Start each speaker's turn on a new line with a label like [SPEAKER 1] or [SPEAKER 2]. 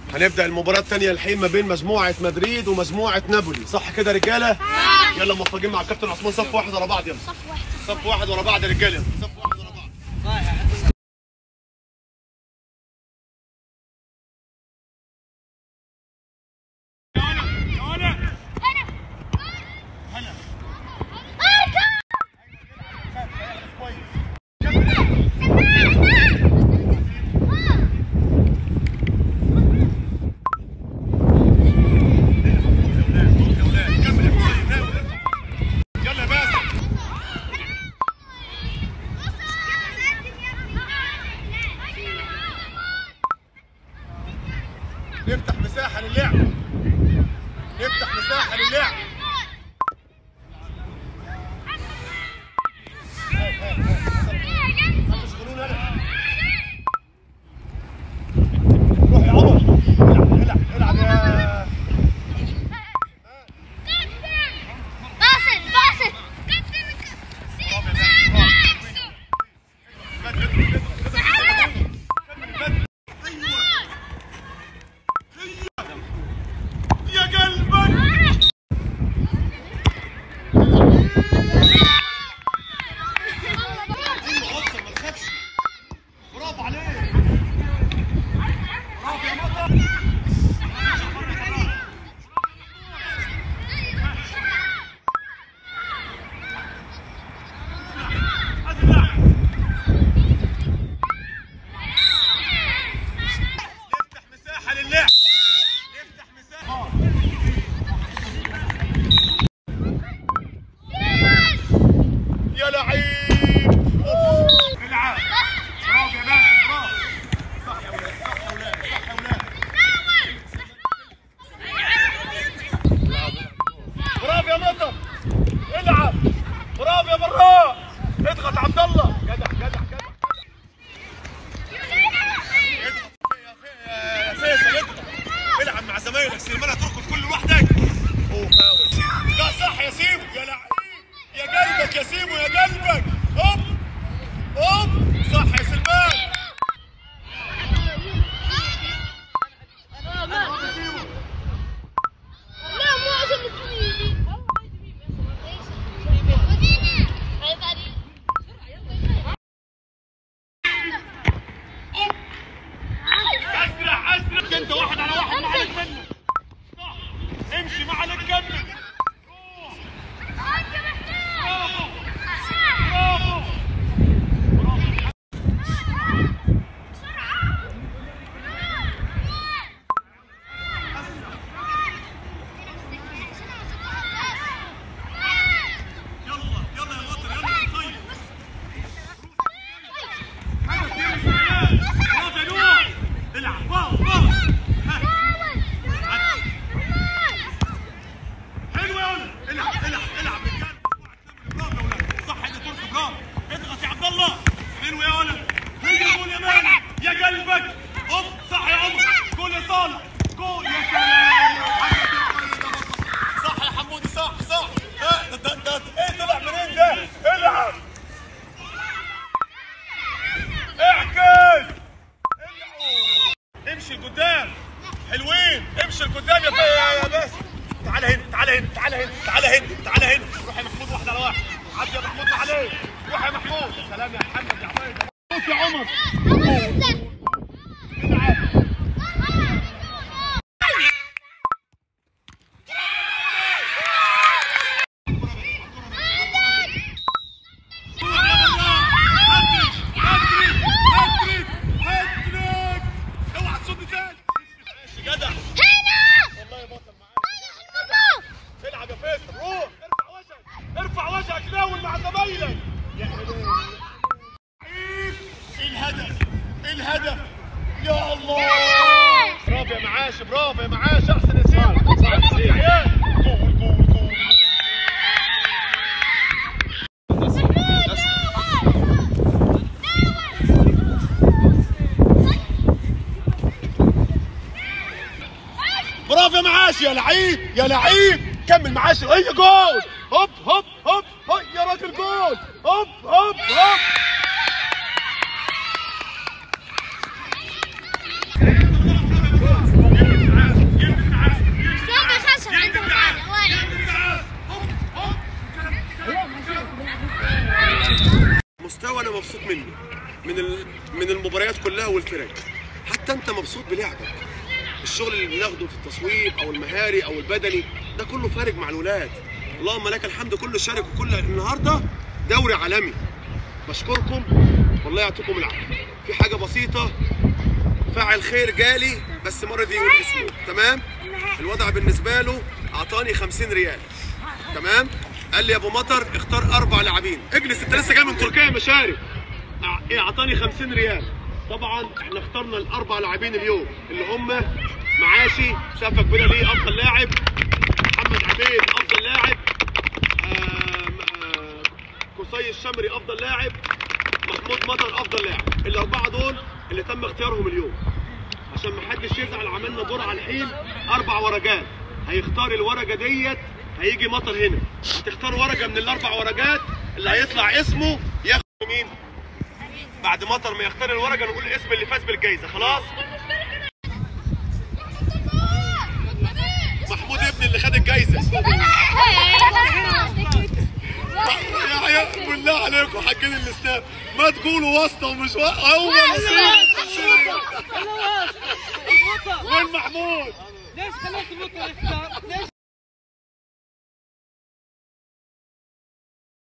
[SPEAKER 1] هنبدا المباراه الثانيه الحين ما بين مجموعه مدريد ومجموعه نابولي صح كده يا رجاله يلا موفقين مع الكابتن عثمان صف واحد ورا بعض يلا
[SPEAKER 2] صف واحد
[SPEAKER 1] صف واحد ورا بعض يا رجاله يلا. صف واحد ورا بعض يلا يا باسم نفتح مساحه للعب نفتح مساحه للعب تشغلون انا روح يا عمر العب العب العب يا
[SPEAKER 2] باسل باسل
[SPEAKER 1] يا قلبك وصل ما تخافش برافو عليك برافو يا مطر نفتح مساحة للعب نفتح مساحة يا لعيب أوف. العب برافو يا باسم برافو صح يا ولاد صح يا ولاد صح يا ولاد برافو يا مطر العب برافو يا براء اضغط عبد الله جدع جدع جدع اضغط يا في- يا فيصل اضغط العب مع زمايلك سليمان هتركض كل لوحدك اوه فاول لا صح يا سيمو يا لعيب يا قلبك يا سيمو يا قلبك هوب هوب صح يا سلمان برافو يا سيمو
[SPEAKER 2] لا مو عشان التميمي
[SPEAKER 1] اسرع اسرع انت واحد على واحد ما عليك منه صح امشي ما عليك كمل روح. برافو برافو برافو يلا يلا يا مطر يلا يا طيب هدف يمشي عيال برافو يا نور العب واو واو ها. حلو يا ولد العب العب العب رجال برافو يا ولد صح هذا فرصه برافو اضغط يا عبد الله حلو يا ولد هي جول يا مان يا قلبك هوب صح يا عمر جول يا صالح جول يا سلام محمد يا طيب يا بطل. صح يا حمودي صح صح ها ده ده ده ايه طلع منين ده العب اعكس العب. امشي لقدام حلوين امشي لقدام يا يا- يا بس تعال هنا تعال هنا تعال هنا تعال هنا تعال هنا روح يا محمود واحد على واحد عدي يا محمود ما عليك روح يا محمود يا سلام يا محمد يا عبيد شوف يا عمر العب هاتريك هاتريك هاتريك اوعى تصد تاني ماشي جدع والله يا بطل معاك العب يا فيصل روح ارفع وجهك ارفع وجهك ناول مع زمايلك يا حلو الهدف الهدف يا الله برافو يا معاش برافو يا معاش احسن يا سيدي يا عيال جول جول جول برافو يا معاش يا لعيب يا لعيب كمل معاش هي جول هوب هوب هوب هوب يا راجل جول هوب هوب هوب
[SPEAKER 2] شلون بيخسر عندهم هذا وايد
[SPEAKER 1] مستوى انا مبسوط منه من ال... من المباريات كلها والفرق حتى انت مبسوط بلعبك الشغل اللي بناخده في التصويب او المهاري او البدني ده كله فارق مع الولاد اللهم لك الحمد كله شارك وكل النهارده دوري عالمي بشكركم والله يعطيكم العافيه في حاجه بسيطه فاعل خير جالي بس مره دي يقول اسمه تمام الوضع بالنسبه له اعطاني 50 ريال تمام قال لي يا ابو مطر اختار اربع لاعبين اجلس انت لسه جاي من تركيا يا مشاري أع- ايه اعطاني 50 ريال طبعا احنا اخترنا الاربع لاعبين اليوم اللي هم معاشي شافك بنا ليه افضل لاعب محمد عبيد افضل لاعب آم، آم، قصي الشمري افضل لاعب محمود مطر افضل لاعب الاربعه دول اللي تم اختيارهم اليوم عشان ما حدش يزعل عملنا دور على الحين اربع ورقات هيختار الورقه ديت هيجي مطر هنا هتختار ورقه من الاربع ورقات اللي هيطلع اسمه ياخد مين بعد مطر ما يختار الورقه نقول الاسم اللي فاز بالجائزه خلاص محمود ابني اللي خد الجائزه يا عيال بالله عليكم حاجين الاسلام ما تقولوا واسطه ومش واسطه هو نصيب